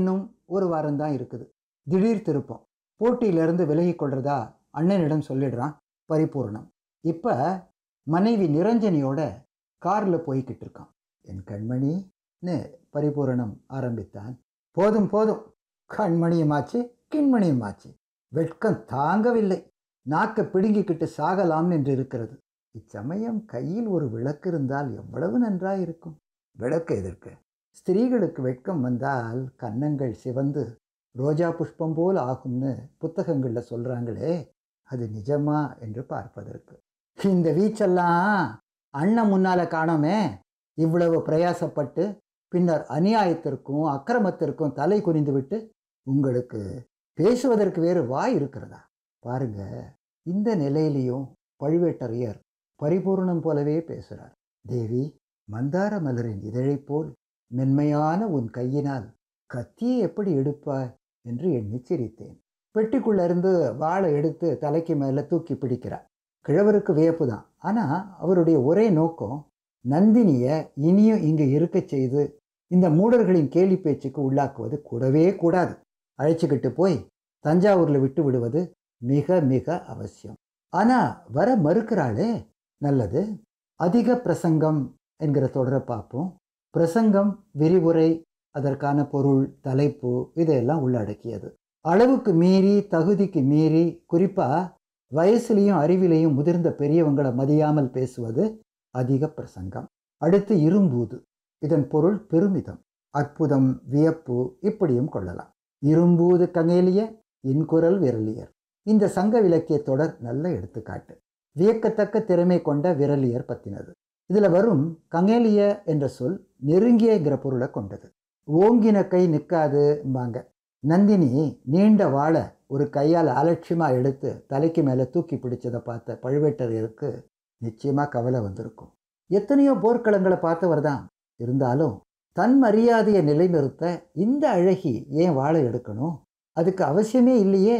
இன்னும் ஒரு வாரம் தான் இருக்குது திடீர் திருப்பம் போட்டியிலிருந்து விலகிக் கொள்றதா அண்ணனிடம் சொல்லிடுறான் பரிபூர்ணம் இப்போ மனைவி நிரஞ்சனியோட காரில் போய்கிட்டு இருக்கான் என் கண்மணின்னு பரிபூரணம் ஆரம்பித்தான் போதும் போதும் கண்மணியுமாச்சு கிண்மணியுமாச்சு வெட்கம் தாங்கவில்லை நாக்க பிடுங்கிக்கிட்டு சாகலாம் என்று இருக்கிறது இச்சமயம் கையில் ஒரு விளக்கு இருந்தால் எவ்வளவு நன்றாய் இருக்கும் விளக்கு எதற்கு ஸ்திரீகளுக்கு வெட்கம் வந்தால் கன்னங்கள் சிவந்து ரோஜா புஷ்பம் போல் ஆகும்னு புத்தகங்களில் சொல்கிறாங்களே அது நிஜமா என்று பார்ப்பதற்கு இந்த வீச்செல்லாம் அண்ணன் முன்னால் காணோமே இவ்வளவு பிரயாசப்பட்டு பின்னர் அநியாயத்திற்கும் அக்கிரமத்திற்கும் தலை குனிந்து விட்டு உங்களுக்கு பேசுவதற்கு வேறு வாய் இருக்கிறதா பாருங்க இந்த நிலையிலையும் பழுவேட்டரையர் பரிபூர்ணம் போலவே பேசுகிறார் தேவி மந்தார மலரின் இதழைப் போல் மென்மையான உன் கையினால் கத்தியை எப்படி எடுப்பாய் என்று எண்ணி சிரித்தேன் பெட்டிக்குள்ள இருந்து வாளை எடுத்து தலைக்கு மேலே தூக்கி பிடிக்கிறார் கிழவருக்கு வியப்பு தான் ஆனால் அவருடைய ஒரே நோக்கம் நந்தினியை இனியும் இங்கு இருக்கச் செய்து இந்த மூடர்களின் கேலி பேச்சுக்கு உள்ளாக்குவது கூடவே கூடாது அழைச்சிக்கிட்டு போய் தஞ்சாவூரில் விட்டு விடுவது மிக மிக அவசியம் ஆனால் வர மறுக்கிறாளே நல்லது அதிக பிரசங்கம் என்கிற தொடரை பார்ப்போம் பிரசங்கம் விரிவுரை அதற்கான பொருள் தலைப்பு இதையெல்லாம் உள்ளடக்கியது அளவுக்கு மீறி தகுதிக்கு மீறி குறிப்பாக வயசுலேயும் அறிவிலையும் முதிர்ந்த பெரியவங்களை மதியாமல் பேசுவது அதிக பிரசங்கம் அடுத்து இரும்பூது இதன் பொருள் பெருமிதம் அற்புதம் வியப்பு இப்படியும் கொள்ளலாம் இரும்பூது கங்கேலிய இன்குரல் விரலியர் இந்த சங்க இலக்கிய தொடர் நல்ல எடுத்துக்காட்டு வியக்கத்தக்க திறமை கொண்ட விரலியர் பத்தினது இதில் வரும் கங்கேலிய என்ற சொல் நெருங்கியங்கிற பொருளை கொண்டது ஓங்கின கை நிற்காதும்பாங்க நந்தினி நீண்ட வாழை ஒரு கையால் அலட்சியமாக எடுத்து தலைக்கு மேலே தூக்கி பிடிச்சதை பார்த்த பழுவேட்டரையருக்கு நிச்சயமாக கவலை வந்திருக்கும் எத்தனையோ போர்க்களங்களை பார்த்தவர் தான் இருந்தாலும் தன் மரியாதையை நிலைநிறுத்த இந்த அழகி ஏன் வாழை எடுக்கணும் அதுக்கு அவசியமே இல்லையே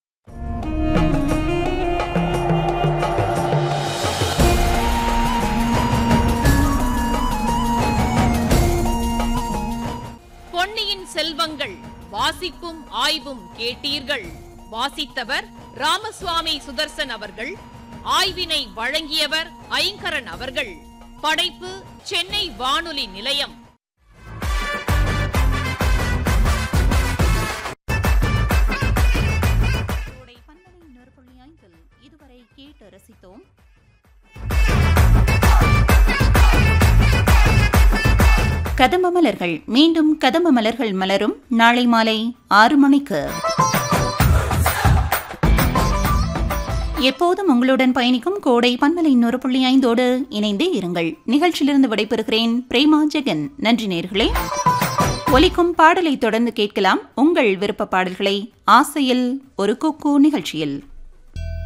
பொன்னியின் செல்வங்கள் வாசிப்பும் ஆய்வும் கேட்டீர்கள் வாசித்தவர் ராமசுவாமி சுதர்சன் அவர்கள் ஆய்வினை வழங்கியவர் ஐங்கரன் அவர்கள் படைப்பு சென்னை வானொலி நிலையம் கோடை பந்தலை நூறு புள்ளி ஐந்தில் இதுவரை கேட்டு ரசித்தோம் கதம்ப மலர்கள் மீண்டும் கதம்ப மலர்கள் மலரும் நாளை மாலை ஆறு மணிக்கு எப்போதும் உங்களுடன் பயணிக்கும் கோடை பன்மலை நூறு புள்ளி ஐந்தோடு இணைந்தே இருங்கள் நிகழ்ச்சியிலிருந்து விடைபெறுகிறேன் பிரேமா ஜெகன் நன்றி நேர்களே ஒலிக்கும் பாடலை தொடர்ந்து கேட்கலாம் உங்கள் விருப்ப பாடல்களை ஆசையில் ஒரு கொக்கு நிகழ்ச்சியில்